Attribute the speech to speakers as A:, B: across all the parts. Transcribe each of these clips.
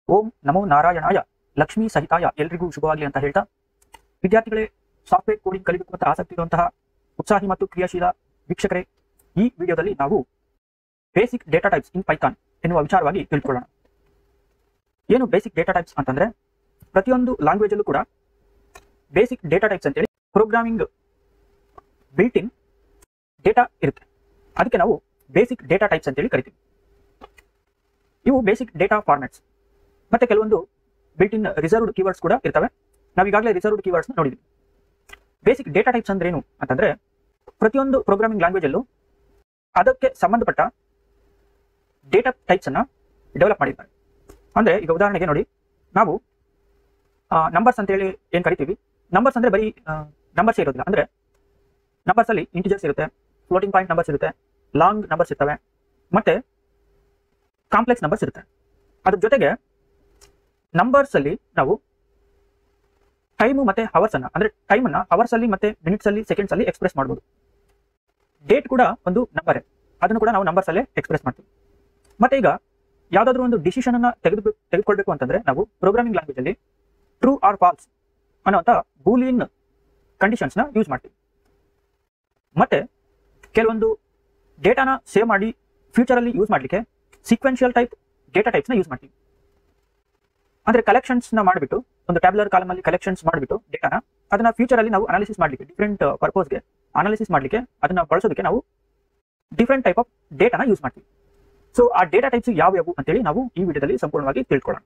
A: ಓಂ ನಮೋ ನಾರಾಯಣಾಯ ಲಕ್ಷ್ಮೀ ಸಹಿತಾಯ ಎಲ್ರಿಗೂ ಶುಭವಾಗಲಿ ಅಂತ ಹೇಳ್ತಾ ವಿದ್ಯಾರ್ಥಿಗಳೇ ಸಾಫ್ಟ್ವೇರ್ ಕೋಡಿಂಗ್ ಕಲಿಬೇಕು ಅಂತ ಆಸಕ್ತಿ ಇರುವಂತಹ ಉತ್ಸಾಹಿ ಮತ್ತು ಕ್ರಿಯಾಶೀಲ ವೀಕ್ಷಕರೇ ಈ ವಿಡಿಯೋದಲ್ಲಿ ನಾವು basic data types in Python ಎನ್ನುವ ವಿಚಾರವಾಗಿ ತಿಳ್ಕೊಳ್ಳೋಣ ಏನು ಬೇಸಿಕ್ ಡೇಟಾ ಟೈಪ್ಸ್ ಅಂತಂದ್ರೆ ಪ್ರತಿಯೊಂದು ಲ್ಯಾಂಗ್ವೇಜ್ ಅಲ್ಲೂ ಕೂಡ ಬೇಸಿಕ್ ಡೇಟಾ ಟೈಪ್ಸ್ ಅಂತೇಳಿ ಪ್ರೋಗ್ರಾಮಿಂಗ್ ಬಿಲ್ಟ್ ಇನ್ ಡೇಟಾ ಇರುತ್ತೆ ಅದಕ್ಕೆ ನಾವು ಬೇಸಿಕ್ ಡೇಟಾ ಟೈಪ್ಸ್ ಅಂತೇಳಿ ಕರಿತೀವಿ ಇವು ಬೇಸಿಕ್ ಡೇಟಾ ಫಾರ್ಮ್ಯಾಟ್ಸ್ ಮತ್ತೆ ಕೆಲವೊಂದು ಬಿಲ್ಟ್ ಇನ್ ರಿಸರ್ವ್ಡ್ ಕೀವರ್ಡ್ಸ್ ಕೂಡ ಇರ್ತವೆ ನಾವು ಈಗಾಗಲೇ ರಿಸರ್ವ್ಡ್ ಕೀವರ್ಡ್ಸ್ ನೋಡಿದ್ವಿ ಬೇಸಿಕ್ ಡೇಟಾ ಟೈಪ್ಸ್ ಅಂದ್ರೆ ಏನು ಅಂತಂದ್ರೆ ಪ್ರತಿಯೊಂದು ಪ್ರೋಗ್ರಾಮಿಂಗ್ ಲ್ಯಾಂಗ್ವೇಜ್ ಅಲ್ಲೂ ಅದಕ್ಕೆ ಸಂಬಂಧಪಟ್ಟ ಡೇಟಾ ಟೈಪ್ಸ್ ಅನ್ನ ಡೆವಲಪ್ ಮಾಡಿದ್ದಾರೆ ಅಂದ್ರೆ ಈಗ ಉದಾಹರಣೆಗೆ ನೋಡಿ ನಾವು ನಂಬರ್ಸ್ ಅಂತ ಹೇಳಿ ಏನ್ ಕರಿತೀವಿ ನಂಬರ್ಸ್ ಅಂದ್ರೆ ಬರೀ ನಂಬರ್ಸ್ ಇರೋದಿಲ್ಲ ಅಂದ್ರೆ ನಂಬರ್ಸ್ ಅಲ್ಲಿ ಇಂಟಿಜರ್ಸ್ ಇರುತ್ತೆ ಫ್ಲೋಟಿಂಗ್ ಪಾಯಿಂಟ್ ನಂಬರ್ಸ್ ಇರುತ್ತೆ ಲಾಂಗ್ ನಂಬರ್ಸ್ ಇರ್ತವೆ ಮತ್ತೆ ಕಾಂಪ್ಲೆಕ್ಸ್ ನಂಬರ್ಸ್ ಇರುತ್ತೆ ಅದ್ರ ಜೊತೆಗೆ ನಂಬರ್ಸ್ ಅಲ್ಲಿ ನಾವು ಟೈಮು ಮತ್ತೆ ಹವರ್ಸ್ ಅನ್ನ ಅಂದ್ರೆ ಟೈಮ್ ಅನ್ನ ಅವರ್ಸ್ ಅಲ್ಲಿ ಮತ್ತೆ ಮಿನಿಟ್ಸ್ ಅಲ್ಲಿ ಸೆಕೆಂಡ್ಸ್ ಅಲ್ಲಿ ಎಕ್ಸ್ಪ್ರೆಸ್ ಮಾಡಬಹುದು ಡೇಟ್ ಕೂಡ ಒಂದು ನಂಬರ್ ಅದನ್ನು ಕೂಡ ನಾವು ನಂಬರ್ಸ್ ಅಲ್ಲೇ ಎಕ್ಸ್ಪ್ರೆಸ್ ಮಾಡ್ತೀವಿ ಮತ್ತೆ ಈಗ ಯಾವ್ದಾದ್ರು ಒಂದು ಡಿಸಿಷನ್ ಅನ್ನ ತೆಗೆದು ತೆಗೆದುಕೊಳ್ಬೇಕು ಅಂತಂದ್ರೆ ನಾವು ಪ್ರೋಗ್ರಾಮಿಂಗ್ ಲ್ಯಾಂಗ್ವೇಜ್ ಅಲ್ಲಿ ಟ್ರೂ ಆರ್ ಫಾಲ್ಸ್ ಅನ್ನೋಂಥ ಬೂಲಿಯನ್ ಕಂಡೀಷನ್ಸ್ ನ ಯೂಸ್ ಮಾಡ್ತೀವಿ ಮತ್ತೆ ಕೆಲವೊಂದು ಡೇಟಾನ ಸೇವ್ ಮಾಡಿ ಫ್ಯೂಚರ್ ಅಲ್ಲಿ ಯೂಸ್ ಮಾಡ್ಲಿಕ್ಕೆ ಸೀಕ್ವೆನ್ಷಿಯಲ್ ಟೈಪ್ ಡೇಟಾ ಟೈಪ್ಸ್ ನ ಯೂಸ್ ಮಾಡ್ತೀವಿ ಅಂದ್ರೆ ಕಲೆಕ್ಷನ್ಸ್ ನ ಮಾಡಿಬಿಟ್ಟು ಒಂದು ಟ್ಯಾಬ್ಲರ್ ಕಾಲಮ್ ಅಲ್ಲಿ ಕಲೆಕ್ಷನ್ಸ್ ಮಾಡಿಬಿಟ್ಟು ಡೇಟಾನ ಅದನ್ನ ಫ್ಯೂಚರ್ ಅಲ್ಲಿ ನಾವು ಅನಾಲಿಸಿಸ್ ಮಾಡ್ಲಿಕ್ಕೆ ಡಿಫ್ರೆಂಟ್ ಪರ್ಪಸ್ಗೆ ಅನಾಲಿಸಿಸ್ ಮಾಡ್ಲಿಕ್ಕೆ ಅದನ್ನ ಬಳಸೋದಕ್ಕೆ ನಾವು ಡಿಫ್ರೆಂಟ್ ಟೈಪ್ ಆಫ್ ಡೇಟಾನ ಯೂಸ್ ಮಾಡ್ತೀವಿ ಸೊ ಆ ಡೇಟಾ ಟೈಪ್ಸ್ ಯಾವ್ಯಾವು ಅಂತೇಳಿ ನಾವು ಈ ವಿಡಿಯೋದಲ್ಲಿ ಸಂಪೂರ್ಣವಾಗಿ ತಿಳ್ಕೊಳ್ಳೋಣ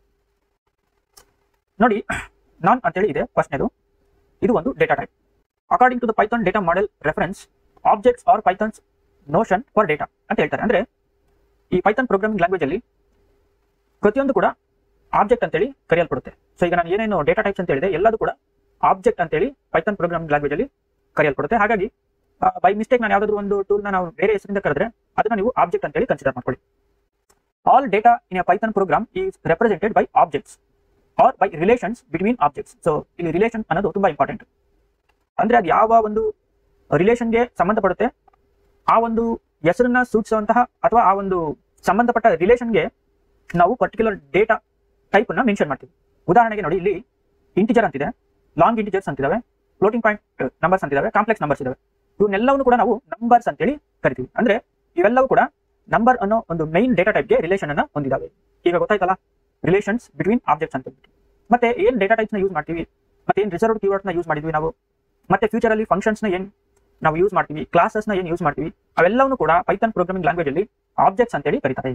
A: ನೋಡಿ ನಾನ್ ಅಂತೇಳಿ ಇದೆ ಫಸ್ಟ್ನೇದು ಇದು ಒಂದು data type according to the Python data model reference objects are Python's notion for data ಅಂತ ಹೇಳ್ತಾರೆ ಅಂದ್ರೆ ಈ ಪೈಥಾನ್ ಪ್ರೋಗ್ರಾಮಿಂಗ್ ಲ್ಯಾಂಗ್ವೇಜ್ ಅಲ್ಲಿ ಪ್ರತಿಯೊಂದು ಕೂಡ ಆಬ್ಜೆಕ್ಟ್ ಅಂತೇಳಿ ಕರೆಯಲ್ಪಡುತ್ತೆ ಸೊ ಈಗ ನಾನು ಏನೇನು ಡೇಟಾ ಟೈಪ್ಸ್ ಅಂತ ಹೇಳಿದೆ ಎಲ್ಲದೂ ಕೂಡ ಆಬ್ಜೆಕ್ಟ್ ಅಂತೇಳಿ ಪೈಥಾನ್ ಪ್ರೋಗ್ರಾಮಿಂಗ್ ಲ್ಯಾಂಗ್ವೇಜ್ ಅಲ್ಲಿ ಕರೆಯಲ್ಪಡುತ್ತೆ ಹಾಗಾಗಿ ಬೈ ಮಿಸ್ಟೇಕ್ ನಾನು ಯಾವ್ದಾದ್ರು ಒಂದು ಟೂಲ್ನ ನಾವು ಬೇರೆ ಹೆಸರಿಂದ ಕರೆದ್ರೆ ಅದನ್ನ ನೀವು ಆಬ್ಜೆಕ್ಟ್ ಅಂತೇಳಿ ಕನ್ಸಿಡರ್ ಮಾಡ್ಕೊಳ್ಳಿ all data in a Python program is represented by objects or by relations between objects so ಇಲ್ಲಿ ರಿಲೇಷನ್ ಅನ್ನೋದು ತುಂಬಾ ಇಂಪಾರ್ಟೆಂಟ್ ಅಂದ್ರೆ ಅದು ಯಾವ ಒಂದು ರಿಲೇಷನ್ಗೆ ಸಂಬಂಧಪಡುತ್ತೆ ಆ ಒಂದು ಹೆಸರನ್ನ ಸೂಚಿಸುವಂತಹ ಅಥವಾ ಆ ಒಂದು ಸಂಬಂಧಪಟ್ಟ ರಿಲೇಷನ್ಗೆ ನಾವು ಪರ್ಟಿಕ್ಯುಲರ್ ಡೇಟಾ ಟೈಪ್ ಅನ್ನ ಮೆನ್ಷನ್ ಮಾಡ್ತೀವಿ ಉದಾಹರಣೆಗೆ ನೋಡಿ ಇಲ್ಲಿ ಇಂಟಿಜರ್ ಅಂತಿದೆ ಲಾಂಗ್ ಇಂಟಿಜರ್ಸ್ ಅಂತಿದಾವೆ ಫ್ಲೋಟಿಂಗ್ ಪಾಯಿಂಟ್ ನಂಬರ್ಸ್ ಅಂತಿದಾವೆ ಕಾಂಪ್ಲೆಕ್ಸ್ ನಂಬರ್ಸ್ ಇದಾವೆ ಇವನ್ನೆಲ್ಲವನ್ನು ಕೂಡ ನಾವು ನಂಬರ್ಸ್ ಅಂತೇಳಿ ಕರಿತೀವಿ ಅಂದ್ರೆ ಇವೆಲ್ಲವೂ ಕೂಡ ನಂಬರ್ ಅನ್ನೋ ಒಂದು ಮೈನ್ ಡೇಟಾ ಟೈಪ್ಗೆ ರಿಲೇಷನ್ ಅನ್ನ ಹೊಂದಿದಾವೆ ಈಗ ಗೊತ್ತಾಯ್ತಲ್ಲ ರಿಲೇಷನ್ಸ್ ಬಿಟ್ವೀನ್ ಆಬ್ಜೆಕ್ಟ್ಸ್ ಅಂತ ಮತ್ತೆ ಏನ್ ಡೇಟಾ ಟೈಪ್ಸ್ ನ ಯೂಸ್ ಮಾಡ್ತೀವಿ ಮತ್ತೆ ಏನ್ ರಿಸರ್ವ್ ಕೀವರ್ಡ್ಸ್ ನ ಯೂಸ್ ಮಾಡಿದ್ವಿ ನಾವು ಮತ್ತೆ ಫ್ಯೂಚರ್ ಅಲ್ಲಿ ಫಂಕ್ಷನ್ಸ್ ನ ಏನ್ ನಾವು ಯೂಸ್ ಮಾಡ್ತೀವಿ ಕ್ಲಾಸಸ್ ನ ಏನ್ ಯೂಸ್ ಮಾಡ್ತೀವಿ ಅವೆಲ್ಲವೂ ಕೂಡ ಪೈಥಾನ್ ಪ್ರೋಗ್ರಾಮಿಂಗ್ ಲ್ಯಾಂಗ್ವೇಜ್ ಅಲ್ಲಿ ಆಬ್ಜೆಕ್ಟ್ಸ್ ಅಂತೇಳಿ ಕರೀತಾರೆ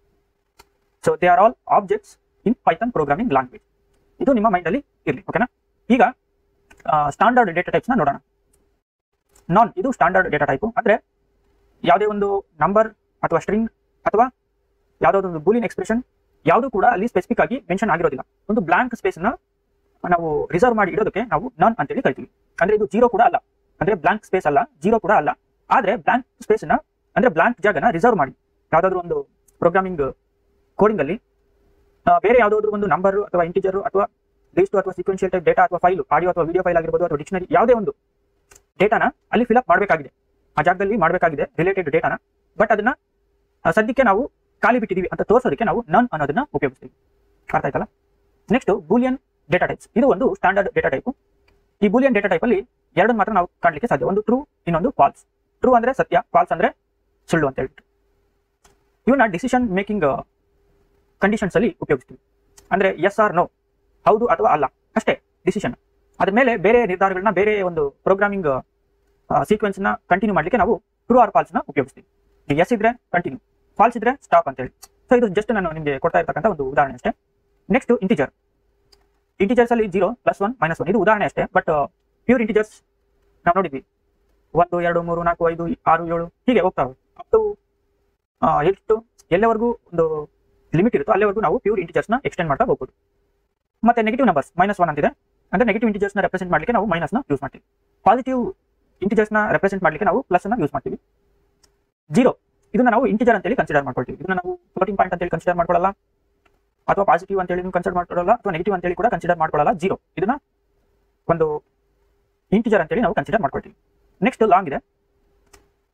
A: so they are all objects in Python programming language ಇದು ನಿಮ್ಮ ಮೈಂಡ್ ಅಲ್ಲಿ ಇರಲಿ ಓಕೆನಾ ಈಗ ಸ್ಟ್ಯಾಂಡರ್ಡ್ ಡೇಟಾ ಟೈಪ್ಸ್ ನ ನೋಡೋಣ ನಾನ್ ಇದು ಸ್ಟ್ಯಾಂಡರ್ಡ್ ಡೇಟಾ ಟೈಪ್ ಅಂದ್ರೆ ಯಾವುದೇ ಒಂದು ನಂಬರ್ ಅಥವಾ ಸ್ಟ್ರಿಂಗ್ ಅಥವಾ ಯಾವುದೋ ಒಂದು ಬೂಲಿನ್ ಎಕ್ಸ್ಪ್ರೆಷನ್ ಯಾವುದು ಕೂಡ ಅಲ್ಲಿ ಸ್ಪೆಸಿಫಿಕ್ ಆಗಿ ಮೆನ್ಷನ್ ಆಗಿರೋದಿಲ್ಲ ಒಂದು ಬ್ಲಾಂಕ್ ಸ್ಪೇಸ್ ನ ನಾವು ರಿಸರ್ವ್ ಮಾಡಿ ಇಡೋದಕ್ಕೆ ನಾವು ನಾನ್ ಅಂತೇಳಿ ಕರಿತೀವಿ ಅಂದ್ರೆ ಇದು ಜೀರೋ ಕೂಡ ಅಲ್ಲ ಅಂದ್ರೆ ಬ್ಲಾಂಕ್ ಸ್ಪೇಸ್ ಅಲ್ಲ ಜೀರೋ ಕೂಡ ಅಲ್ಲ ಆದ್ರೆ ಬ್ಲಾಂಕ್ ಸ್ಪೇಸ್ ನ ಅಂದ್ರೆ ಬ್ಲಾಂಕ್ ಜಾಗನ ರಿಸರ್ವ್ ಮಾಡಿ ಯಾವ್ದಾದ್ರು ಒಂದು ಪ್ರೋಗ್ರಾಮಿಂಗ್ ಕೋಡಿಂಗ್ ಅಲ್ಲಿ ಆ, ಬೇರೆ ಯಾವುದಾದ್ರು ಒಂದು ನಂಬರ್ ಅಥವಾ ಇಂಟಿಜರ್ ಅಥವಾ ಲಿಸ್ಟ್ ಅಥವಾ ಸೀಕ್ವೆನ್ಷಿಯಲ್ ಟೈಪ್ ಡೇಟಾ ಅಥವಾ ಫೈಲ್ ಆಡಿಯೋ ಅಥವಾ ವಿಡಿಯೋ ಫೈಲ್ ಆಗಿರ್ಬೋದು ಅಥವಾ ಡಿಕ್ಷನರಿ ಯಾವುದೇ ಒಂದು ಡೇಟಾನ ಅಲ್ಲಿ ಫಿಲ್ ಅಪ್ ಮಾಡಬೇಕಾಗಿದೆ ಆ ಜಾಗದಲ್ಲಿ ಮಾಡಬೇಕಾಗಿದೆ ರಿಲೇಟೆಡ್ ಡೇಟಾನ ಬಟ್ ಅದನ್ನ ಆ, ಸದ್ಯಕ್ಕೆ ನಾವು ಖಾಲಿ ಬಿಟ್ಟಿದೀವಿ ಅಂತ ತೋರಿಸೋದಕ್ಕೆ ನಾವು ನನ್ ಅನ್ನೋದನ್ನ ಉಪಯೋಗಿಸ್ತೀವಿ ಅರ್ಥ ಆಯ್ತಲ್ಲ ನೆಕ್ಸ್ಟ್ ಬೂಲಿಯನ್ ಡೇಟಾ ಟೈಪ್ಸ್ ಇದು ಒಂದು ಸ್ಟ್ಯಾಂಡರ್ಡ್ ಡೇಟಾ ಟೈಪ್ ಈ ಬೂಲಿಯನ್ ಡೇಟಾ ಟೈಪ್ ಅಲ್ಲಿ ಎರಡನ್ನ ಮಾತ್ರ ನಾವು ಕಾಣಲಿಕ್ಕೆ ಸಾಧ್ಯ ಒಂದು ಟ್ರೂ ಇನ್ನೊಂದು ಫಾಲ್ಸ್ ಟ್ರೂ ಅಂದ್ರೆ ಸತ್ಯ ಫಾಲ್ಸ್ ಅಂದ್ರೆ ಸುಳ್ಳು ಅಂತ ಹೇಳ್ಬಿಟ್ಟು ಇವನ್ನ ಡಿಸಿಷನ್ ಮೇಕಿಂಗ್ ಕಂಡೀಷನ್ಸ್ ಅಲ್ಲಿ ಉಪಯೋಗಿಸ್ತೀವಿ ಅಂದ್ರೆ ಎಸ್ ಆರ್ ನೋ ಹೌದು ಅಥವಾ ಅಲ್ಲ ಅಷ್ಟೇ ಡಿಸಿಷನ್ ಅದ್ರ ಮೇಲೆ ಬೇರೆ ನಿರ್ಧಾರಗಳನ್ನ ಬೇರೆ ಒಂದು ಪ್ರೋಗ್ರಾಮಿಂಗ್ ಸೀಕ್ವೆನ್ಸ್ ನ ಕಂಟಿನ್ಯೂ ಮಾಡ್ಲಿಕ್ಕೆ ನಾವು ಟ್ರೂ ಆರ್ ಫಾಲ್ಸ್ ನ ಉಪಯೋಗಿಸ್ತೀವಿ ಎಸ್ ಇದ್ರೆ ಕಂಟಿನ್ಯೂ ಫಾಲ್ಸ್ ಇದ್ರೆ ಸ್ಟಾಪ್ ಅಂತ ಹೇಳಿ ಸೊ ಇದು ಜಸ್ಟ್ ನಾನು ನಿಮಗೆ ಕೊಡ್ತಾ ಇರ್ತಕ್ಕಂಥ ಒಂದು ಉದಾಹರಣೆ ಅಷ್ಟೇ ನೆಕ್ಸ್ಟ್ ಇಂಟಿಜರ್ ಇಂಟಿಜರ್ಸ್ ಅಲ್ಲಿ zero plus one minus one ಇದು ಉದಾಹರಣೆ ಅಷ್ಟೇ ಬಟ್ ಪ್ಯೂರ್ ಇಂಟಿಜರ್ಸ್ ನಾವು ನೋಡಿದ್ವಿ ಒಂದು ಎರಡು ಮೂರು ನಾಲ್ಕು ಐದು ಆರು ಏಳು ಹೀಗೆ ಹೋಗ್ತಾವೆ ಅಪ್ ಟು ಎಷ್ಟು ಎಲ್ಲವರೆಗೂ ಒಂದು ಲಿಮಿಟ್ ಇರುತ್ತೋ ಅಲ್ಲಿವರೆಗೂ ನಾವು ಪ್ಯೂರ್ ಇಂಟಿಜರ್ಸ್ ನ ಎಕ್ಸ್ಟೆಂಡ್ ಮಾಡ್ತಾ ಹೋಗ್ಬೋದು ಮತ್ತೆ ನೆಗೆಟಿವ್ ನಂಬರ್ಸ್ ಮೈನಸ್ ಒನ್ ಅಂತಿದೆ ಅಂದ್ರೆ ನೆಗೆಟಿವ್ ಇಂಟಿಜರ್ಸ್ ನ ರೆಪ್ರೆಸೆಂಟ್ ಮಾಡಲಿಕ್ಕೆ ನಾವು ಮೈನಸ್ ನ ಯೂಸ್ ಮಾಡ್ತೀವಿ ಪಾಸಿಟಿವ್ ಇಂಟಿಜರ್ಸ್ ನ ರೆಪ್ರೆಸೆಂಟ್ ಮಾಡಲಿಕ್ಕೆ ನಾವು ಪ್ಲಸ್ ನ ಯೂಸ್ ಮಾಡ್ತೀವಿ ಜೀರೋ ಇದನ್ನ ನಾವು ಇಂಟಿಜರ್ ಅಂತೇಳಿ ಕನ್ಸಿಡರ್ ಮಾಡ್ಕೊಳ್ತೀವಿ ಇದನ್ನ ನಾವು ಫ್ಲೋಟಿಂಗ್ ಪಾಯಿಂಟ್ ಅಂತೇಳಿ ಕನ್ಸಿಡರ್ ಮಾಡ್ಕೊಳ್ಳಲ್ಲ ಅಥವಾ ಪಾಸಿಟಿವ್ ಅಂತೇಳಿ ಕನ್ಸಿಡರ್ ಮಾಡ್ಕೊಳ್ಳಲ್ಲ ಅಥವಾ ನೆಗೆಟಿವ್ ಅಂತೇಳಿ ಕೂಡ ಕನ್ಸಿಡರ್ ಮಾಡ್ಕೊಳ್ಳಲ್ಲ ಜೀರೋ ಇದನ್ನ ಒಂದು ಇಂಟಿಜರ್ ಅಂತೇಳಿ ನಾವು ಕನ್ಸಿಡರ್ ಮಾಡ್ಕೊಳ್ತೀವಿ ನೆಕ್ಸ್ಟ್ ಲಾಂಗ್ ಇದೆ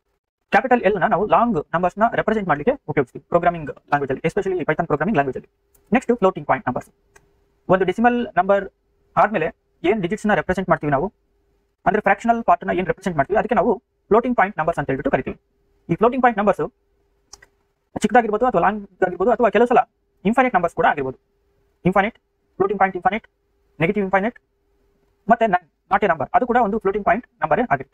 A: ಕ್ಯಾಪಿಟಲ್ ಎಲ್ ನ ನಾವು ಲಾಂಗ್ ನಂಬರ್ಸ್ ನ ರೆಪ್ರೆಸೆಂಟ್ ಮಾಡಲಿಕ್ಕೆ ಉಪಯೋಗಿಸ್ತೀವಿ ಪ್ರೋಗ್ರಾಮಿಂಗ್ ಲ್ಯಾಂಗ್ವೇಜ್ ಅಲ್ಲಿ ಎಸ್ಪೆಷಲಿ ಪೈಥಾನ್ ಪ್ರೋಗ್ರಾಮಿಂಗ್ ಲ್ಯಾಂಗ್ವೇಜ್ ಅಲ್ಲಿ ನೆಕ್ಸ್ಟ್ ಫ್ಲೋಟಿಂಗ್ ಪಾಯಿಂಟ್ ನಂಬರ್ಸ್ ಒಂದು ಡೆಸಿಮಲ್ ನಂಬರ್ ಆದ್ಮೇಲೆ ಏನ್ ಡಿಜಿಟ್ಸ್ ನ ರೆಪ್ರೆಸೆಂಟ್ ಮಾಡ್ತೀವಿ ನಾವು ಅಂದ್ರೆ ಫ್ರಾಕ್ಷನಲ್ ಪಾರ್ಟ್ ನ ಏನ್ ರೆಪ್ರೆಸೆಂಟ್ ಮಾಡ್ತೀವಿ ಅದಕ್ಕೆ ನಾವು ಫ್ಲೋಟಿಂಗ್ ಪಾಯಿಂಟ್ ನಂಬರ್ಸ್ ಅಂತ ಹೇಳ್ಬಿಟ್ಟು ಕರಿತೀವಿ ಈ ಫ್ಲೋಟಿಂಗ್ ಪಾಯಿಂಟ್ ನಂಬರ್ಸ್ ಚಿಕ್ಕದಾಗಿರ್ಬೋದು ಅಥವಾ ಲಾಂಗ್ ಆಗಿರ್ಬೋದು ಅಥವಾ ಕೆಲವು ಸಲ ಇನ್ಫೈನೈಟ್ ನಂಬರ್ಸ್ ಕೂಡ ಆಗಿರ್ಬೋದು infinite floating point infinite negative infinite ಮತ್ತೆ ನಾಟ್ ಎ ನಂಬರ್ ಅದು ಕೂಡ ಒಂದು ಫ್ಲೋಟಿಂಗ್ ಪಾಯಿಂಟ್ ನಂಬರೇ ಆಗಿರುತ್ತೆ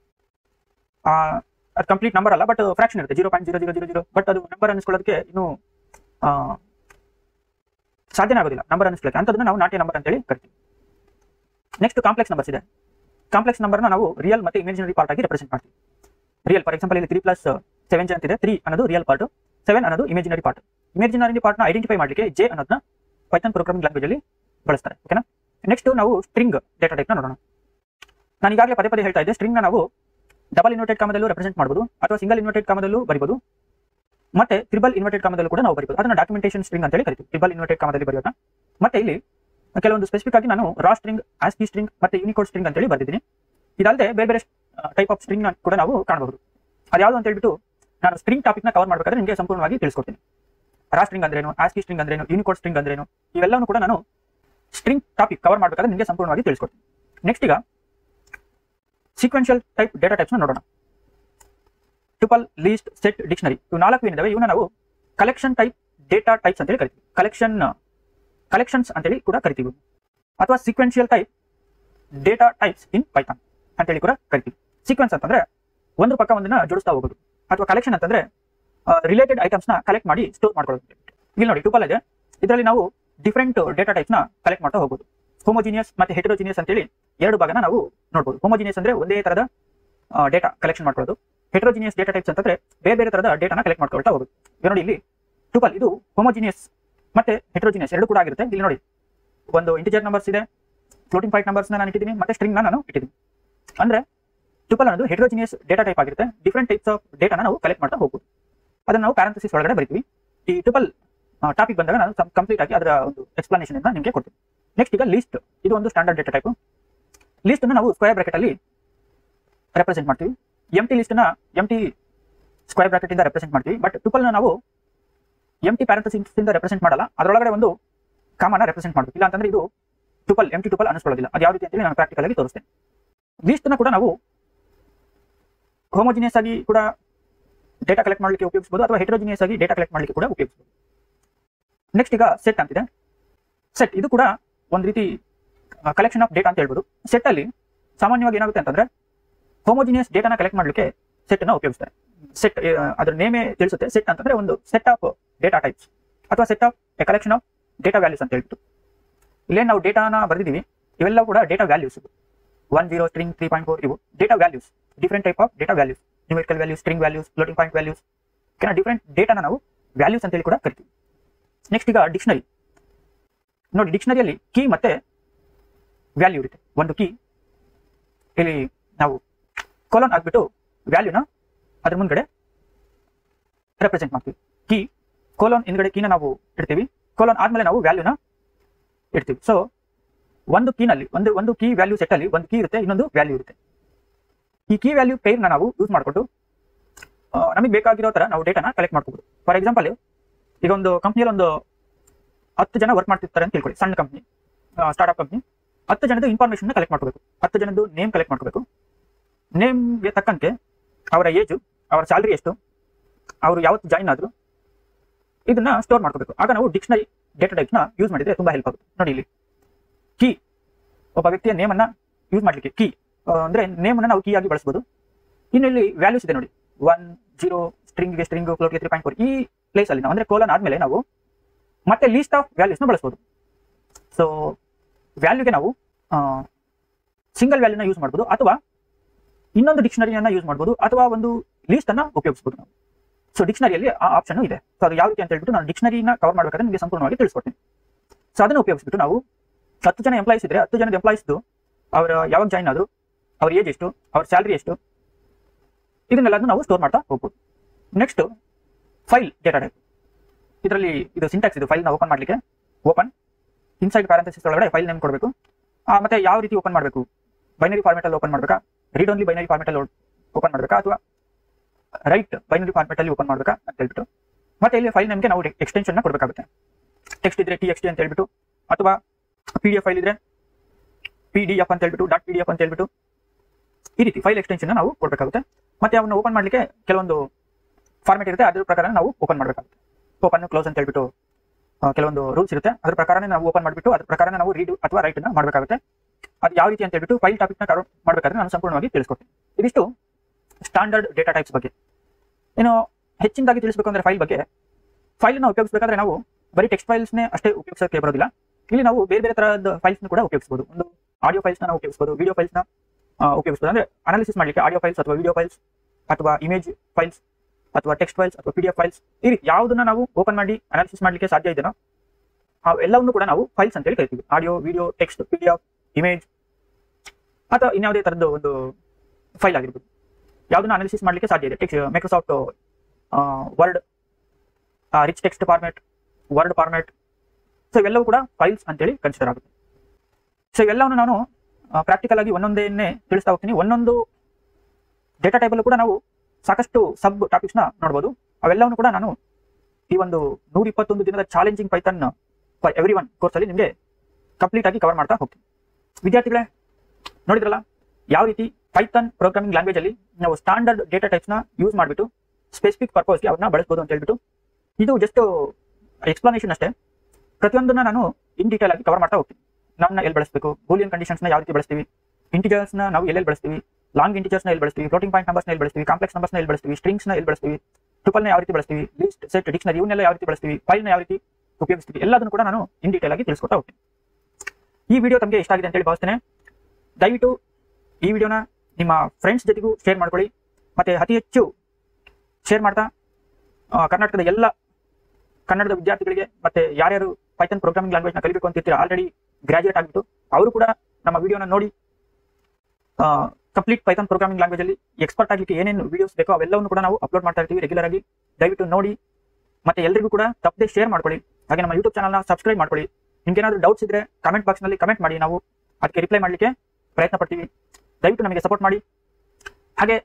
A: ಆ, ಅದು ಕಂಪ್ಲೀಟ್ ನಂಬರ್ ಅಲ್ಲ ಬಟ್ ಫ್ರಾಕ್ಷನ್ ಇರುತ್ತೆ zero point zero zero zero zero but ಅದು ನಂಬರ್ ಅನಿಸ್ಕೊಳ್ಳೋದಕ್ಕೆ ಇನ್ನೂ ಆ, ಸಾಧ್ಯನೇ ಆಗೋದಿಲ್ಲ ನಂಬರ್ ಅನಿಸ್ಲಿಕ್ಕೆ ಅಂಥದ್ದನ್ನ ನಾವು ನಾಟ್ಯ ನಂಬರ್ ಅಂತೇಳಿ ಕರಿತೀವಿ ನೆಕ್ಸ್ಟ್ ಕಾಂಪ್ಲೆಕ್ಸ್ ನಂಬರ್ಸ್ ಇದೆ ಕಾಂಪ್ಲೆಕ್ಸ್ ನಂಬರ್ನ ನಾವು ರಿಯಲ್ ಮತ್ತೆ ಇಮೇಜಿನರಿ ಪಾರ್ಟ್ ಆಗಿ ರೆಪ್ರೆಸೆಂಟ್ ಮಾಡ್ತೀವಿ ರಿಯಲ್ ಫಾರ್ ಎಕ್ಸಾಂಪಲ್ ಇಲ್ಲಿ ತ್ರೀ ಪ್ಲಸ್ ಸೆವೆನ್ ಜೆ ಅಂತಿದೆ ತ್ರೀ ಅನ್ನೋದು ರಿಯಲ್ ಪಾರ್ಟ್ ಸೆವೆನ್ ಅನ್ನೋದು ಇಮೇಜಿನರಿ ಪಾರ್ಟ್ ಇಮೇಜಿನರಿ ಪಾರ್ಟ್ನ ಐಡೆಂಟಿಫೈ ಮಾಡಲಿಕ್ಕೆ ಜೆ ಅನ್ನೋದನ್ನ ಪೈಥಾನ್ ಪ್ರೋಗ್ರಾಮಿಂಗ್ ಲ್ಯಾಂಗ್ವೇಜ್ ಅಲ್ಲಿ ಬಳಸ್ತಾರೆ ಓಕೆನಾ ನೆಕ್ಸ್ಟ್ ನಾವು ಸ್ಟ್ರಿಂಗ್ ಡೇಟಾ ಟೈಪ್ನ ನೋಡೋಣ ನಾನು ಈಗಾಗಲೇ ಪದೇ ಪದೇ ಹೇಳ್ತಾ ಇದ್ದೆ ಸ್ಟ್ರಿಂಗ್ನ ನಾವು ಡಬಲ್ ಇನ್ವರ್ಟೆಡ್ ಕಾಮದಲ್ಲೂ ರೆಪ್ರೆಸೆಂಟ್ ಮಾಡಬಹುದು ಅಥವಾ ಸಿಂಗಲ್ ಇನ್ವರ್ಟೆಡ್ ಕಾಮದಲ್ಲೂ ಬರಿಬಹುದು ಮತ್ತೆ ತ್ರಿಬಲ್ ಇನ್ವರ್ಟೆಡ್ ಕಾಮದಲ್ಲೂ ಕೂಡ ನಾವು ಬರಿಬಹುದು ಅದನ್ನ ಡಾಕ್ಯುಮೆಂಟೇಷನ್ ಸ್ಟ್ರಿಂಗ್ ಅಂತ ಹೇಳಿ ಕರಿತೀವಿ ತ್ರಿಬಲ್ ಇನ್ವರ್ಟೆಡ್ ಕಾಮದಲ್ಲಿ ಬರೆಯೋದನ್ನ ಮತ್ತೆ ಇಲ್ಲಿ ಕೆಲವೊಂದು ಸ್ಪೆಸಿಫಿಕ್ ಆಗಿ ನಾನು ರಾ ಸ್ಟ್ರಿಂಗ್ ಆಸ್ಕಿ ಸ್ಟ್ರಿಂಗ್ ಮತ್ತೆ ಯೂನಿಕೋಡ್ ಸ್ಟ್ರಿಂಗ್ ಅಂತ ಹೇಳಿ ಬರ್ದಿದ್ದೀನಿ ಇದಲ್ಲದೆ ಬೇರೆ ಬೇರೆ ಟೈಪ್ ಆಫ್ ಸ್ಟ್ರಿಂಗ್ ಕೂಡ ನಾವು ಕಾಣಬಹುದು ಅದ್ಯಾವುದು ಅಂತ ಹೇಳ್ಬಿಟ್ಟು ನಾನು ಸ್ಟ್ರಿಂಗ್ ಟಾಪಿಕ್ ನ ಕವರ್ ಮಾಡಬೇಕಾದ್ರೆ ನಿಮಗೆ ಸಂಪೂರ್ಣವಾಗಿ ತಿಳಿಸ್ಕೊಡ್ತೀನಿ ರಾ ಸ್ಟ್ರಿಂಗ್ ಅಂದ್ರೇನು ಆಸ್ಕಿ ಸ್ಟ್ರಿಂಗ್ ಅಂದ್ರೇನು ಯೂನಿಕೋಡ್ ಸ್ಟ್ರಿಂಗ್ ಅಂದ್ರೇನು ಇವೆಲ್ಲವೂ ಕೂಡ ನಾನು ಸ್ಟ್ರಿಂಗ್ ಟಾಪಿಕ್ ಕವರ್ ಮಾಡಬೇಕಾದ್ರೆ ನಿಮಗೆ ಸಂಪೂರ್ಣವಾಗಿ ತಿಳಿಸ್ಕೊಡ್ತೀನಿ ನೆಕ್ಸ್ಟ್ ಈಗ ಸೀಕ್ವೆನ್ಷಿಯಲ್ ಟೈಪ್ ಡೇಟಾ ಟೈಪ್ಸ್ ನೋಡೋಣ ಟ್ರಿಪಲ್ ಲೀಸ್ಟ್ ಸೆಟ್ ಡಿಕ್ಷನರಿ ಇವು ನಾಲ್ಕು ಏನಿದಾವೆ ಇವನ್ನ ನಾವು ಕಲೆಕ್ಷನ್ ಟೈಪ್ ಡೇಟಾ ಟೈಪ್ಸ್ ಅಂತೇಳಿ ಕರಿತೀವಿ ಕಲೆಕ್ಷನ್ ಕಲೆಕ್ಷನ್ಸ್ ಅಂತೇಳಿ ಕೂಡ ಕರಿತೀವಿ ಅಥವಾ sequential type data types in Python ಅಂತೇಳಿ ಕೂಡ ಕರಿತೀವಿ ಸೀಕ್ವೆನ್ಸ್ ಅಂತಂದ್ರೆ ಒಂದು ಪಕ್ಕ ಒಂದನ್ನ ಜೋಡಿಸ್ತಾ ಹೋಗೋದು ಅಥವಾ ಕಲೆಕ್ಷನ್ ಅಂತಂದ್ರೆ ರಿಲೇಟೆಡ್ ಐಟಮ್ಸ್ ನ ಕಲೆಕ್ಟ್ ಮಾಡಿ ಸ್ಟೋರ್ ಮಾಡ್ಕೊಳ್ಳೋದು ಇಲ್ಲಿ ನೋಡಿ ಟೂಪಲ್ ಇದೆ ಇದರಲ್ಲಿ ನಾವು ಡಿಫ್ರೆಂಟ್ ಡೇಟಾ ಟೈಪ್ಸ್ ನ ಕಲೆಕ್ಟ್ ಮಾಡ್ತಾ ಹೋಗ್ಬೋದು ಹೋಮೋಜಿನಿಯಸ್ ಮತ್ತೆ ಹೆಟರೋಜಿನಿಯಸ್ ಅಂತೇಳಿ ಎರಡು ಭಾಗನ ನಾವು ನೋಡ್ಬೋದು ಹೋಮೋಜಿನಿಯಸ್ ಅಂದ್ರೆ ಒಂದೇ ತರದ ಡೇಟಾ ಕಲೆಕ್ಷನ್ ಮಾಡ್ಕೊಳ್ಳೋದು ಹೆಟರೋಜಿನಿಯಸ್ ಡೇಟಾ ಟೈಪ್ಸ್ ಅಂತಂದ್ರೆ ಬೇರೆ ಬೇರೆ ತರದ ಡೇಟಾನ ಕಲೆಕ್ಟ್ ಮಾಡ್ಕೊಳ್ತಾ ಹೋಗೋದು ಈಗ ನೋಡಿ ಇಲ್ಲಿ ಟೂಪಲ್ ಇದು ಹೋಮೋಜಿನಿಯಸ್ ಮತ್ತೆ ಹೆಟರೋಜಿನಿಯಸ್ ಎರಡು ಕೂಡ ಆಗಿರುತ್ತೆ ಇಲ್ಲಿ ನೋಡಿ ಒಂದು ಇಂಟಿಜರ್ ನಂಬರ್ಸ್ ಇದೆ ಫ್ಲೋಟಿಂಗ್ ಪಾಯಿಂಟ್ ನಂಬರ್ಸ್ ನಾನು ಇಟ್ಟಿದ್ದೀನಿ ಮತ್ತೆ ಸ್ಟ್ರಿಂಗ್ ನಾನು ಇಟ್ಟಿದ್ದೀನಿ ಅಂದ್ರೆ ಟುಪಲ್ ಅನ್ನೋದು ಹೆಟರೋಜಿನಿಯಸ್ ಡೇಟಾ ಟೈಪ್ ಆಗಿರುತ್ತೆ ಡಿಫ್ರೆಂಟ್ ಟೈಪ್ಸ್ ಆಫ್ ಡೇಟಾನ ನಾವು ಕಲೆಕ್ಟ್ ಮಾಡ್ತಾ ಹೋಗ್ಬೋದು ಅದನ್ನ ನಾವು ಪ್ಯಾರಂಥಸಿಸ್ ಒಳಗಡೆ ಬರಿತೀವಿ ಈ ಟುಪಲ್ ಟಾಪಿಕ್ ಬಂದಾಗ ನಾನು ಕಂಪ್ಲೀಟ್ ಆಗಿ ಅದರ ಒಂದು ಎಕ್ಸ್ಪ್ಲನೇಷನ್ ನಿಮಗೆ ಕೊಡ್ತೀನಿ ನೆಕ್ಸ್ಟ್ ಈಗ ಲಿಸ್ಟ್ ಇದು ಒಂದು ಸ್ಟ್ಯಾಂಡರ್ಡ್ ಡೇಟಾ ಟೈಪ್ ಲಿಸ್ಟ್ ಅನ್ನು ನಾವು ಸ್ಕ್ವೇರ್ ಬ್ರಾಕೆಟ್ ಅಲ್ಲಿ ರೆಪ್ರೆಸೆಂಟ್ ಮಾಡ್ತೀವಿ ಎಂ ಟಿ ಲಿಸ್ಟ್ ನ ಎಂ ಟಿ ಸ್ಕ್ವೇರ್ ಬ್ರಾಕೆಟ್ ಇಂದ ರೆಪ್ರೆಸೆಂಟ್ ಮಾಡ್ತೀವಿ ಬಟ್ ಟುಪಲ್ ನಾವು ಎಂ ಟಿ ಪ್ಯಾರಂಥಸಿಸ್ ಇಂದ ರೆಪ್ರೆಸೆಂಟ್ ಮಾಡಲ್ಲ ಅದರೊಳಗಡೆ ಒಂದು ಕಾಮನ ರೆಪ್ರೆಸೆಂಟ್ ಮಾಡಬೇಕು ಇಲ್ಲ ಅಂತಂದ್ರೆ ಇದು ಟುಪಲ್ ಎಂ ಟಿ ಟುಪಲ್ ಅನಿಸ್ಕೊಳ್ಳೋದಿಲ್ಲ ಅದು ಯಾವ ರೀತಿ ಅಂತೇಳಿ ನಾನು ಪ್ರಾಕ್ಟಿಕಲ್ ಆಗಿ ತೋರಿಸ್ತೇನೆ ಲಿಸ್ಟ್ ನ ಕೂಡ ನಾವು ಹೋಮೋಜಿನಿಯಸ್ ಆಗಿ ಕೂಡ ಡೇಟಾ ಕಲೆಕ್ಟ್ ಮಾಡಲಿಕ್ಕೆ ಉಪಯೋಗಿಸಬಹುದು ಅಥವಾ ಹೆಟರೋಜಿನಿಯಸ್ ಆಗಿ ಡೇಟಾ ಕಲೆಕ್ಟ್ ಮಾಡಲಿಕ್ಕೆ ಕೂಡ ಉಪಯೋಗಿಸಬಹುದು ನೆಕ್ಸ್ಟ್ ಈಗ ಸೆಟ್ ಅಂತಿದೆ ಸೆಟ್ ಇದು ಕೂಡ ಒಂದು ರೀತಿ ಕಲೆಕ್ಷನ್ ಆಫ್ ಡೇಟಾ ಅಂತ ಹೇಳ್ಬೋದು ಸೆಟ್ ಅಲ್ಲಿ ಸಾಮಾನ್ಯವಾಗಿ ಏನಾಗುತ್ತೆ ಅಂತಂದ್ರೆ ಹೋಮೋಜಿನಿಯಸ್ ಡೇಟಾನ ಕಲೆಕ್ಟ್ ಮಾಡಲಿಕ್ಕೆ ಸೆಟ್ ಅನ್ನ ಉಪಯೋಗಿಸ್ತಾರೆ ಸೆಟ್ ಅದ್ರ ನೇಮೇ ತಿಳಿಸುತ್ತೆ ಸೆಟ್ ಅಂತಂದ್ರೆ ಒಂದು ಸೆಟ್ ಆಫ್ ಡೇಟಾ ಟೈಪ್ಸ್ ಅಥವಾ set of a collection of data values ಅಂತ ಹೇಳ್ಬಿಟ್ಟು ಇಲ್ಲೇ ನಾವು ಡೇಟಾನ ಬರೆದಿದ್ದೀವಿ ಇವೆಲ್ಲ ಕೂಡ data values one zero string three point four ಇವು data values different type of data values numerical values string values floating point values ಕೆನ ಡಿಫ್ರೆಂಟ್ ಡೇಟಾನ ನಾವು ವ್ಯಾಲ್ಯೂಸ್ ಅಂತೇಳಿ ಕೂಡ ಕರಿತೀವಿ ನೆಕ್ಸ್ಟ್ ಈಗ ಡಿಕ್ಷನರಿ ನೋಡಿ ಡಿಕ್ಷನರಿಯಲ್ಲಿ ಕೀ ಮತ್ತೆ ವ್ಯಾಲ್ಯೂ ಇರುತ್ತೆ ಒಂದು ಕೀ ಇಲ್ಲಿ ನಾವು ಕೊಲನ್ ಹಾಕ್ಬಿಟ್ಟು ವ್ಯಾಲ್ಯೂನ ಅದ್ರ ಮುಂದ್ಗಡೆ ರೆಪ್ರೆಸೆಂಟ್ ಮಾಡ್ತೀವಿ ಕೀ ಕೋಲೋನ್ ಹಿಂದ್ಗಡೆ ಕೀನ ನಾವು ಇಡ್ತೀವಿ ಕೋಲೋನ್ ಆದ್ಮೇಲೆ ನಾವು ವ್ಯಾಲ್ಯೂನ ಇಡ್ತೀವಿ ಸೊ ಒಂದು ಕೀನಲ್ಲಿ ಒಂದು ಒಂದು ಕೀ ವ್ಯಾಲ್ಯೂ ಸೆಟ್ ಅಲ್ಲಿ ಒಂದು ಕೀ ಇರುತ್ತೆ ಇನ್ನೊಂದು ವ್ಯಾಲ್ಯೂ ಇರುತ್ತೆ ಈ ಕೀ ವ್ಯಾಲ್ಯೂ ಪೇರ್ನ ನಾವು ಯೂಸ್ ಮಾಡಿಕೊಂಡು ನಮಗೆ ಬೇಕಾಗಿರೋ ತರ ನಾವು ಡೇಟಾನ ಕಲೆಕ್ಟ್ ಮಾಡ್ಕೋಬಹುದು ಫಾರ್ ಎಕ್ಸಾಂಪಲ್ ಈಗ ಒಂದು ಕಂಪ್ನಿಯಲ್ಲಿ ಒಂದು ಹತ್ತು ಜನ ವರ್ಕ್ ಮಾಡ್ತಿರ್ತಾರೆ ಅಂತ ತಿಳ್ಕೊಳ್ಳಿ ಸಣ್ಣ ಕಂಪ್ನಿ ಸ್ಟಾರ್ಟ್ಅಪ್ ಕಂಪ್ನಿ ಹತ್ತು ಜನದ ಇನ್ಫಾರ್ಮೇಷನ್ ಕಲೆಕ್ಟ್ ಮಾಡ್ಕೋಬೇಕು ಹತ್ತು ಜನದ್ದು ನೇಮ್ ಕಲೆಕ್ಟ್ ಮಾಡ್ಕೋಬೇಕು ನೇಮ್ಗೆ ತಕ್ಕಂತೆ ಅವರ ಏಜು ಅವರ ಸ್ಯಾಲ್ರಿ ಎಷ್ಟು ಅವರು ಯಾವತ್ತು ಜಾಯಿನ್ ಆದ್ರು ಇದನ್ನ ಸ್ಟೋರ್ ಮಾಡ್ಕೋಬೇಕು ಆಗ ನಾವು ಡಿಕ್ಷನರಿ ಡೇಟಾ ಟೈಪ್ಸ್ನ ಯೂಸ್ ಮಾಡಿದ್ರೆ ತುಂಬಾ ಹೆಲ್ಪ್ ಆಗುತ್ತೆ ನೋಡಿ ಇಲ್ಲಿ ಕೀ ಒಬ್ಬ ವ್ಯಕ್ತಿಯ ನೇಮ್ ಅನ್ನ ಯೂಸ್ ಮಾಡ್ಲಿಕ್ಕೆ ಕೀ ಅಂದ್ರೆ ನೇಮ್ ಅನ್ನ ನಾವು ಕೀ ಆಗಿ ಬಳಸಬಹುದು ಇನ್ನು ಇಲ್ಲಿ ವ್ಯಾಲ್ಯೂಸ್ ಇದೆ ನೋಡಿ ಒನ್ ಜೀರೋ ಸ್ಟ್ರಿಂಗ್ ಸ್ಟ್ರಿಂಗ್ ಫ್ಲೋಟ್ಗೆ ತ್ರೀ ಪಾಯಿಂಟ್ ಫೋರ್ ಈ ಪ್ಲೇಸ್ ಅಲ್ಲಿ ನಾವು ಅಂದ್ರೆ ಕೋಲನ್ ಆದ್ಮೇಲೆ ನಾವು ಮತ್ತೆ ಲೀಸ್ಟ್ ಆಫ್ ವ್ಯಾಲ್ಯೂಸ್ನ ಬಳಸಬಹುದು ಸೊ ವ್ಯಾಲ್ಯೂಗೆ ನಾವು ಸಿಂಗಲ್ ವ್ಯಾಲ್ಯೂನ ಯೂಸ್ ಮಾಡ್ಬೋದು ಅಥವಾ ಇನ್ನೊಂದು ಡಿಕ್ಷನರಿಯನ್ನ ಯೂಸ್ ಮಾಡ್ಬೋದು ಅಥವಾ ಒಂದು ಲೀಸ್ಟ್ ಅನ್ನ ಉಪಯೋಗಿಸಬಹುದು ನಾವು ಸೊ ಡಿಕ್ಷನರಿಯಲ್ಲಿ ಆ ಆಪ್ಷನ್ ಇದೆ ಸೊ ಅದು ಯಾವ ರೀತಿ ಅಂತ ಹೇಳ್ಬಿಟ್ಟು ನಾನು ಡಿಕ್ಷನರಿನ ಕವರ್ ಮಾಡಬೇಕಾದ್ರೆ ನಿಮಗೆ ಸಂಪೂರ್ಣವಾಗಿ ತಿಳಿಸ್ಕೊಡ್ತೀನಿ ಸೊ ಅದನ್ನು ಉಪಯೋಗಿಸ್ಬಿಟ್ಟು ನಾವು ಹತ್ತು ಜನ ಎಂಪ್ಲಾಯ್ಸ್ ಇದ್ರೆ ಹತ್ತು ಜನದ ಎಂಪ್ಲಾಯ್ಸ್ದು ಅವರ ಯಾವಾಗ ಜಾಯಿನ್ ಆದ್ರು ಅವ್ರ ಏಜ್ ಎಷ್ಟು ಅವ್ರ ಸ್ಯಾಲ್ರಿ ಎಷ್ಟು ಇದನ್ನೆಲ್ಲದನ್ನು ನಾವು ಸ್ಟೋರ್ ಮಾಡ್ತಾ ಹೋಗ್ಬೋದು ನೆಕ್ಸ್ಟ್ ಫೈಲ್ ಡೇಟಾ ಟೈಪ್ ಇದರಲ್ಲಿ ಇದು ಸಿಂಟ್ಯಾಕ್ಸ್ ಇದು ಫೈಲ್ನ ಓಪನ್ ಮಾಡಲಿಕ್ಕೆ ಓಪನ್ ಇನ್ಸೈಡ್ ಪ್ಯಾರಂಥಸಿಸ್ ಒಳಗಡೆ ಫೈಲ್ ನೇಮ್ ಕೊಡಬೇಕು ಮತ್ತೆ ಯಾವ ರೀತಿ ಓಪನ್ ಮಾಡಬೇಕು ಬೈನರಿ ಫಾರ್ಮೆಟ್ ಅಲ್ಲಿ ಓಪನ್ ಮಾಡಬೇಕಾ ರೀಡ್ ಓನ್ಲಿ ಬೈನರಿ ಫಾರ್ಮೆಟ್ ಅಲ್ಲಿ ಓಪನ್ ಮಾಡಬೇಕಾ ಅಥವಾ ರೈಟ್ ಬೈನರಿ ಫಾರ್ಮೆಟ್ ಅಲ್ಲಿ ಓಪನ್ ಮಾಡ್ಬೇಕಾ ಅಂತ ಹೇಳ್ಬಿಟ್ಟು ಮತ್ತೆ ಇಲ್ಲಿ ಫೈಲ್ ನಮಗೆ ನಾವು ಎಕ್ಸ್ಟೆನ್ಷನ್ ಕೊಡಬೇಕಾಗುತ್ತೆ ಟೆಕ್ಸ್ಟ್ ಇದ್ರೆ ಟಿ ಎಕ್ಸ್ ಟಿ ಅಂತ ಹೇಳ್ಬಿಟ್ಟು ಅಥವಾ ಪಿ ಡಿ ಎಫ್ ಫೈಲ್ ಇದ್ರೆ ಪಿ ಡಿ ಎಫ್ ಅಂತ ಹೇಳ್ಬಿಟ್ಟು ಡಾಟ್ ಪಿ ಡಿ ಎಫ್ ಅಂತ ಹೇಳ್ಬಿಟ್ಟು ಈ ರೀತಿ ಫೈಲ್ ಎಕ್ಸ್ಟೆನ್ಷನ್ ನಾವು ಕೊಡಬೇಕಾಗುತ್ತೆ ಮತ್ತೆ ಅವನ್ನ ಓಪನ್ ಮಾಡಲಿಕ್ಕೆ ಕೆಲವೊಂದು ಫಾರ್ಮೆಟ್ ಇರುತ್ತೆ ಅದ್ರ ಪ್ರಕಾರ ನಾವು ಓಪನ್ ಮಾಡಬೇಕಾಗುತ್ತೆ ಓಪನ್ ಕ್ಲೋಸ್ ಅಂತ ಹೇಳ್ಬಿಟ್ಟು ಆ, ಕೆಲವೊಂದು ರೂಲ್ಸ್ ಇರುತ್ತೆ ಅದ್ರ ಪ್ರಕಾರನೇ ನಾವು ಓಪನ್ ಮಾಡಿಬಿಟ್ಟು ಅದ್ರ ಪ್ರಕಾರನೇ ನಾವು ರೀಡ್ ಅಥವಾ ರೈಟ್ ಅನ್ನ ಮಾಡಬೇಕಾಗುತ್ತೆ ಅದು ಯಾವ ರೀತಿ ಅಂತ ಹೇಳ್ಬಿಟ್ಟು ಫೈಲ್ ಟಾಪಿಕ್ ನ ಕವರ್ ಮಾಡಬೇಕಾದ್ರೆ ನಾನು ಸಂಪೂರ್ಣವಾಗಿ ತಿಳಿಸ್ಕೊಡ್ತೀನಿ ಇದಿಷ್ಟು ಸ್ಟ್ಯಾಂಡರ್ಡ್ ಡೇಟಾ ಟೈಪ್ಸ್ ಬಗ್ಗೆ ಇನ್ನು ಹೆಚ್ಚಿನದಾಗಿ ತಿಳಿಸಬೇಕು ಅಂದ್ರೆ ಫೈಲ್ ಬಗ್ಗೆ ಫೈಲ್ ನ ಉಪಯೋಗಿಸಬೇಕಾದ್ರೆ ನಾವು ಬರೀ ಟೆಕ್ಸ್ಟ್ ಫೈಲ್ಸ್ನೇ ಅಷ್ಟೇ ಉಪಯೋಗಿಸೋಕೆ ಬರೋದಿಲ್ಲ ಇಲ್ಲಿ ನಾವು ಬೇರೆ ಬೇರೆ ತರಹದ ಫೈಲ್ಸ್ ಕೂಡ ಉಪಯೋಗಿಸಬಹುದು ಒಂದು ಆಡಿಯೋ ಫೈಲ್ಸ್ ನಾವು ಉಪಯೋಗಿಸಬಹುದು ವಿಡಿಯೋ ಫೈಲ್ಸ್ ನ ಆ, ಉಪಯೋಗಿಸಬಹುದು ಅಂದ್ರೆ ಅನಾಲಿಸಿಸ್ ಮಾಡಲಿಕ್ಕೆ ಆಡಿಯೋ ಫೈಲ್ಸ್ ಅಥವಾ ವಿಡಿಯೋ ಫೈಲ್ಸ್ ಅಥವಾ ಇಮೇಜ್ ಫೈಲ್ಸ್ ಅಥವಾ ಟೆಕ್ಸ್ಟ್ ಫೈಲ್ಸ್ ಅಥವಾ ಪಿ ಡಿ ಎಫ್ ಫೈಲ್ಸ್ ಈ ರೀತಿ ಯಾವುದನ್ನ ನಾವು ಓಪನ್ ಮಾಡಿ ಅನಾಲಿಸಿಸ್ ಮಾಡಲಿಕ್ಕೆ ಸಾಧ್ಯ ಇದೆಯೋ ಅವೆಲ್ಲವನ್ನು ಕೂಡ ನಾವು ಫೈಲ್ಸ್ ಅಂತ ಹೇಳಿ ಕರಿತೀವಿ audio video text P D F image ಅಥವಾ ಇನ್ಯಾವುದೇ ತರದ್ದು ಒಂದು ಫೈಲ್ ಆಗಿರ್ಬೋದು ಯಾವುದನ್ನ ಅನಾಲಿಸಿಸ್ ಮಾಡಲಿಕ್ಕೆ ಸಾಧ್ಯ ಇದೆ text Microsoft Word rich text format word format so ಇವೆಲ್ಲವೂ ಕೂಡ ಫೈಲ್ಸ್ ಅಂತೇಳಿ ಕನ್ಸಿಡರ್ ಆಗುತ್ತೆ ಸೊ ಇವೆಲ್ಲವನ್ನು ನಾನು ಪ್ರಾಕ್ಟಿಕಲ್ ಆಗಿ ಒಂದೊಂದೇ ತಿಳಿಸ್ತಾ ಹೋಗ್ತೀನಿ ಒಂದೊಂದು ಡೇಟಾ ಟೈಪಲ್ಲೂ ಕೂಡ ನಾವು ಸಾಕಷ್ಟು ಸಬ್ ಟಾಪಿಕ್ಸ್ನ ನೋಡ್ಬೋದು ಅವೆಲ್ಲವನ್ನು ಕೂಡ ನಾನು ಈ ಒಂದು ನೂರ ಇಪ್ಪತ್ತೊಂದು ದಿನದ challenging Python for everyone ಕೋರ್ಸಲ್ಲಿ ನಿಮಗೆ ಕಂಪ್ಲೀಟ್ ಆಗಿ ಕವರ್ ಮಾಡ್ತಾ ಹೋಗ್ತೀನಿ ವಿದ್ಯಾರ್ಥಿಗಳೇ ನೋಡಿದ್ರಲ್ಲ ಯಾವ ರೀತಿ ಪೈಥನ್ ಪ್ರೋಗ್ರಾಮಿಂಗ್ ಲ್ಯಾಂಗ್ವೇಜ್ ಅಲ್ಲಿ ನಾವು ಸ್ಟ್ಯಾಂಡರ್ಡ್ ಡೇಟಾ ಟೈಪ್ಸ್ ನ ಯೂಸ್ ಮಾಡಿಬಿಟ್ಟು ಸ್ಪೆಸಿಫಿಕ್ ಪರ್ಪಸ್ಗೆ ಅವ್ರನ್ನ ಬಳಸಬಹುದು ಅಂತ ಹೇಳ್ಬಿಟ್ಟು ಇದು ಜಸ್ಟ್ ಎಕ್ಸ್ಪ್ಲನೇಷನ್ ಅಷ್ಟೇ ಪ್ರತಿಯೊಂದನ್ನ ನಾನು ಇನ್ ಡೀಟೇಲ್ ಆಗಿ ಕವರ್ ಮಾಡ್ತಾ ಹೋಗ್ತೀನಿ ನಮ್ಮನ್ನ ಎಲ್ಲಿ ಬಳಸಬೇಕು ಬೂಲಿಯನ್ ಕಂಡೀಷನ್ಸ್ ನ ಯಾವ ರೀತಿ ಬಳಸ್ತೀವಿ ಇಂಟಿಜರ್ಸ್ ನ ನಾವು ಎಲ್ಲೆಲ್ಲಿ ಬಳಸ್ತೀವಿ ಲಾಂಗ್ ಇಂಟಿಜರ್ಸ್ ನ ಎಲ್ಲಿ ಬಳಸ್ತೀವಿ ಫ್ಲೋಟಿಂಗ್ ಪಾಯಿಂಟ್ ನಂಬರ್ಸ್ ನ ಎಲ್ಲಿ ಬಳಸ್ತೀವಿ ಕಾಂಪ್ಲೆಕ್ಸ್ ನಂಬರ್ಸ್ ನ ಎಲ್ಲಿ ಬಳಸ್ತೀವಿ ಸ್ಟ್ರಿಂಗ್ಸ್ ನ ಎಲ್ಲಿ ಬಳಸ್ತೀವಿ ಟ್ರಿಪಲ್ ನ ಯಾವ ರೀತಿ ಬಳಸ್ತೀವಿ ಲಿಸ್ಟ್ ಸೆಟ್ ಡಿಕ್ಷನರಿ ಇವನ್ನೆಲ್ಲ ಯಾವ ರೀತಿ ಬಳಸ್ತೀವಿ ಫೈಲ್ ನ ಯಾವ ರೀತಿ ಉಪಯೋಗಿಸ್ತೀವಿ ಎಲ್ಲದನ್ನು ಕೂಡ ನಾನು ಇನ್ ಡೀಟೇಲ್ ಆಗಿ ತಿಳಿಸ್ಕೊತಾ ಹೋಗ್ತೀನಿ ಈ ವಿಡಿಯೋ ತಮಗೆ ಇಷ್ಟ ಆಗಿದೆ ಅಂತ ಹೇಳಿ ಭಾವಿಸ್ತೇನೆ ದಯವಿಟ್ಟು ಈ ವಿಡಿಯೋನ ನಿಮ್ಮ ಫ್ರೆಂಡ್ಸ್ ಜೊತೆಗೂ ಶೇರ್ ಮಾಡ್ಕೊಳ್ಳಿ ಮತ್ತೆ ಅತಿ ಹೆಚ್ಚು ಶೇರ್ ಮಾಡ್ತಾ ಆ, ಕರ್ನಾಟಕದ ಎಲ್ಲ ಕನ್ನಡದ ವಿದ್ಯಾರ್ಥಿಗಳಿಗೆ ಮತ್ತೆ ಯಾರ್ಯಾರು ಪೈಥನ್ ಪ್ರೋಗ್ರಾಮಿಂಗ್ ಲ್ಯಾಂಗ್ವೇಜ್ನ ಕಲಿಬೇಕು ಅಂತಿರ್ತೀರ ಆಲ್ರೆಡಿ ಗ್ರಾಜುಯೇಟ್ ಆಗಿಬಿಟ್ಟು ಅವರು ಕೂಡ ನಮ್ಮ ವಿಡಿಯೋನ ನೋಡಿ ಕಂಪ್ಲೀಟ್ ಪೈಥನ್ ಪ್ರೋಗ್ರಾಮಿಂಗ್ ಲ್ಯಾಂಗ್ವೇಜ್ ಅಲ್ಲಿ ಎಕ್ಸ್ಪರ್ಟ್ ಆಗಲಿಕ್ಕೆ ಏನೇನು ವಿಡಿಯೋಸ್ ಬೇಕೋ ಅವೆಲ್ಲವನ್ನು ಕೂಡ ನಾವು ಅಪ್ಲೋಡ್ ಮಾಡ್ತಾ ಇರ್ತೀವಿ ರೆಗ್ಯುಲರ್ ಆಗಿ ದಯವಿಟ್ಟು ನೋಡಿ ಮತ್ತೆ ಎಲ್ರಿಗೂ ಕೂಡ ತಪ್ಪದೆ ಶೇರ್ ಮಾಡ್ಕೊಳ್ಳಿ ಹಾಗೆ ನಮ್ಮ ಯೂಟ್ಯೂಬ್ ಚಾನಲ್ನ ಸಬ್ಸ್ಕ್ರೈಬ್ ಮಾಡ್ಕೊಳ್ಳಿ ನಿಮ್ಗೆ ಏನಾದರೂ ಡೌಟ್ಸ್ ಇದ್ರೆ ಕಮೆಂಟ್ ಬಾಕ್ಸ್ನಲ್ಲಿ ಕಮೆಂಟ್ ಮಾಡಿ ನಾವು ಅದಕ್ಕೆ ರಿಪ್ಲೈ ಮಾಡಲಿಕ್ಕೆ ಪ್ರಯತ್ನ ಪಡ್ತೀವಿ ದಯವಿಟ್ಟು ನಮಗೆ ಸಪೋರ್ಟ್ ಮಾಡಿ ಹಾಗೆ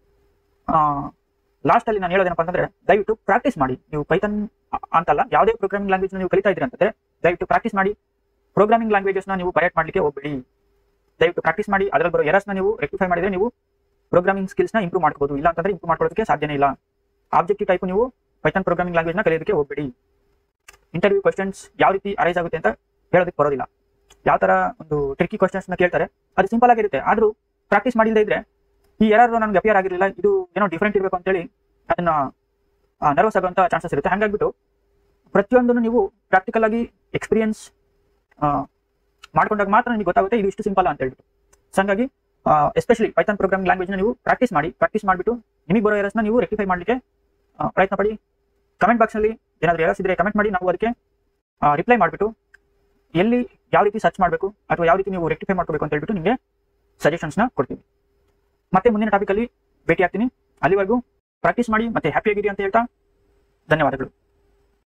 A: ಲಾಸ್ಟ್ ಅಲ್ಲಿ ನಾನು ಹೇಳೋದೇನಪ್ಪ ಅಂತಂದ್ರೆ ದಯವಿಟ್ಟು ಪ್ರಾಕ್ಟೀಸ್ ಮಾಡಿ ನೀವು ಪೈಥನ್ ಅಂತಲ್ಲ ಯಾವುದೇ ಪ್ರೋಗ್ರಾಮಿಂಗ್ ಲ್ಯಾಂಗ್ವೇಜ್ ನೀವು ಕಲಿತಾ ಇದ್ದೀರಿ ಅಂತಂದ್ರೆ ದಯವಿಟ್ಟು ಪ್ರಾಕ್ಟೀಸ್ ಮಾಡಿ ಪ್ರೋಗ್ರಾಮಿಂಗ್ ಲ್ಯಾಂಗ್ವೇಜಸ್ ನ ನೀವು ಬರೆಟ್ ಮಾಡಲಿಕ್ಕೆ ಹೋಗ್ಬೇಡಿ ದಯವಿಟ್ಟು ಪ್ರಾಕ್ಟೀಸ್ ಮಾಡಿ ಅದರಲ್ಲಿ ಬರೋ ಎರರ್ಸ್ ನ ನೀವು ರೆಕ್ಟಿಫೈ ಮಾಡಿದ್ರೆ ನೀವು ಪ್ರೋಗ್ರಾಮಿಂಗ್ ಸ್ಕಿಲ್ಸ್ ನ ಇಂಪ್ರೂವ್ ಮಾಡ್ಕೋಬಹುದು ಇಲ್ಲ ಅಂತಂದ್ರೆ ಇಂಪ್ರೂವ್ ಮಾಡ್ಕೊಳ್ಳೋದಕ್ಕೆ ಸಾಧ್ಯನೇ ಇಲ್ಲ ಆಬ್ಜೆಕ್ಟಿವ್ ಟೈಪ್ ನೀವು ಪೈಥನ್ ಪ್ರೋಗ್ರಾಮಿಂಗ್ ಲ್ಯಾಂಗ್ವೇಜ್ ನ ಕಲಿಯೋದಕ್ಕೆ ಹೋಗ್ಬೇಡಿ ಇಂಟರ್ವ್ಯೂ ಕ್ವಶನ್ಸ್ ಯಾವ ರೀತಿ ಅರೈಸ್ ಆಗುತ್ತೆ ಅಂತ ಹೇಳೋದಕ್ಕೆ ಬರೋದಿಲ್ಲ ಯಾವ ತರ ಒಂದು ಟ್ರಿಕ್ಕಿ ಕ್ವಶನ್ಸ್ ನ ಕೇಳ್ತಾರೆ ಅದು ಸಿಂಪಲ್ ಆಗಿರುತ್ತೆ ಆದ್ರೂ ಪ್ರಾಕ್ಟೀಸ್ ಮಾಡಿಲ್ಲದೆ ಇದ್ರೆ ಈ ಎರರ್ ನನಗೆ ಅಪಿಯರ್ ಆಗಿರಲಿಲ್ಲ ಇದು ಏನೋ ಡಿಫ್ರೆಂಟ್ ಇರಬೇಕು ಅಂತೇಳಿ ಅದನ್ನ ನರ್ವಸ್ ಆಗುವಂತ ಚಾನ್ಸಸ್ ಇರುತ್ತೆ ಹಾಗಾಗ್ಬಿಟ್ಟು ಪ್ರತಿಯೊಂದನ್ನು ನೀವು ಪ್ರಾಕ್ಟಿಕಲ್ ಆಗಿ ಎಕ್ಸ್ಪೀರಿಯನ್ಸ್ ಮಾಡ್ಕೊಂಡಾಗ ಮಾತ್ರ ನಿಮಗೆ ಗೊತ್ತಾಗುತ್ತೆ ಇದು ಇಷ್ಟು ಸಿಂಪಲ್ ಅಂತ ಹೇಳ್ಬಿಟ್ಟು ಸೊ ಹಂಗಾಗಿ ಎಸ್ಪೆಷಲಿ ಪೈಥನ್ ಪ್ರೋಗ್ರಾಮಿಂಗ್ ಲ್ಯಾಂಗ್ವೇಜ್ ನೀವು ಪ್ರಾಕ್ಟೀಸ್ ಮಾಡಿ ಪ್ರಾಕ್ಟೀಸ್ ಮಾಡಿಬಿಟ್ಟು ನಿಮಗೆ ಬರೋ ಎರರ್ಸ್ನ ನೀವು ರೆಕ್ಟಿಫೈ ಮಾಡಲಿಕ್ಕೆ ಪ್ರಯತ್ನ ಪಡಿ ಕಮೆಂಟ್ ಬಾಕ್ಸ್ನಲ್ಲಿ ಏನಾದರೂ ಎರರ್ಸ್ ಇದ್ರೆ ಕಮೆಂಟ್ ಮಾಡಿ ನಾವು ಅದಕ್ಕೆ ರಿಪ್ಲೈ ಮಾಡಿಬಿಟ್ಟು ಎಲ್ಲಿ ಯಾವ ರೀತಿ ಸರ್ಚ್ ಮಾಡಬೇಕು ಅಥವಾ ಯಾವ ರೀತಿ ನೀವು ರೆಕ್ಟಿಫೈ ಮಾಡ್ಕೋಬೇಕು ಅಂತ ಹೇಳ್ಬಿಟ್ಟು ನಿಮಗೆ ಸಜೆಷನ್ಸ್ನ ಕೊಡ್ತೀವಿ ಮತ್ತೆ ಮುಂದಿನ ಟಾಪಿಕಲ್ಲಿ ಭೇಟಿ ಆಗ್ತೀನಿ ಅಲ್ಲಿವರೆಗೂ ಪ್ರಾಕ್ಟೀಸ್ ಮಾಡಿ ಮತ್ತೆ ಹ್ಯಾಪಿ ಆಗಿರಿ ಅಂತ ಹೇಳ್ತಾ ಧನ್ಯವಾದಗಳು